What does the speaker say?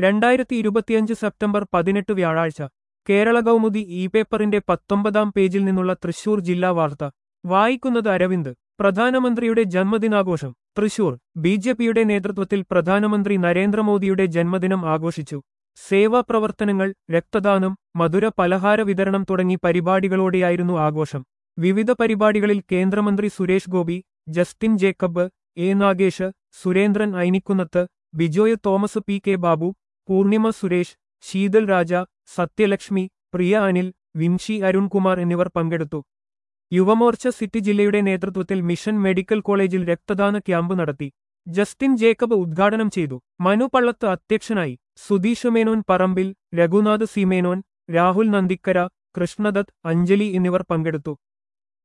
രണ്ടായിരത്തി ഇരുപത്തിയഞ്ച് സെപ്റ്റംബർ പതിനെട്ട് വ്യാഴാഴ്ച കേരള കൗമുദി ഇ പേപ്പറിന്റെ പത്തൊമ്പതാം പേജിൽ നിന്നുള്ള തൃശൂർ ജില്ലാ വാർത്ത വായിക്കുന്നത് അരവിന്ദ് പ്രധാനമന്ത്രിയുടെ ജന്മദിനാഘോഷം തൃശൂർ ബി ജെ പിയുടെ നേതൃത്വത്തിൽ പ്രധാനമന്ത്രി നരേന്ദ്രമോദിയുടെ ജന്മദിനം ആഘോഷിച്ചു സേവാ പ്രവർത്തനങ്ങൾ രക്തദാനം മധുര പലഹാര വിതരണം തുടങ്ങി പരിപാടികളോടെയായിരുന്നു ആഘോഷം വിവിധ പരിപാടികളിൽ കേന്ദ്രമന്ത്രി Suresh Gopi Justin Jacob A Nagesh Surendran Ainikkunnath Bijoy Thomas P K Babu Poornima Suresh Sheethal Raja Sathyalakshmi Priya Anil Vimshi Arunkumar എന്നിവർ പങ്കെടുത്തു യുവമോർച്ച സിറ്റി ജില്ലയുടെ നേതൃത്വത്തിൽ മിഷൻ മെഡിക്കൽ കോളേജിൽ രക്തദാന ക്യാമ്പ് നടത്തി ജസ്റ്റിൻ ജേക്കബ് ഉദ്ഘാടനം ചെയ്തു മനു പള്ളത്ത് അധ്യക്ഷനായി സുധീഷ് മേനോൻ പറമ്പിൽ രഘുനാഥ് സി മേനോൻ രാഹുൽ നന്ദിക്കര കൃഷ്ണദത്ത് അഞ്ജലി എന്നിവർ പങ്കെടുത്തു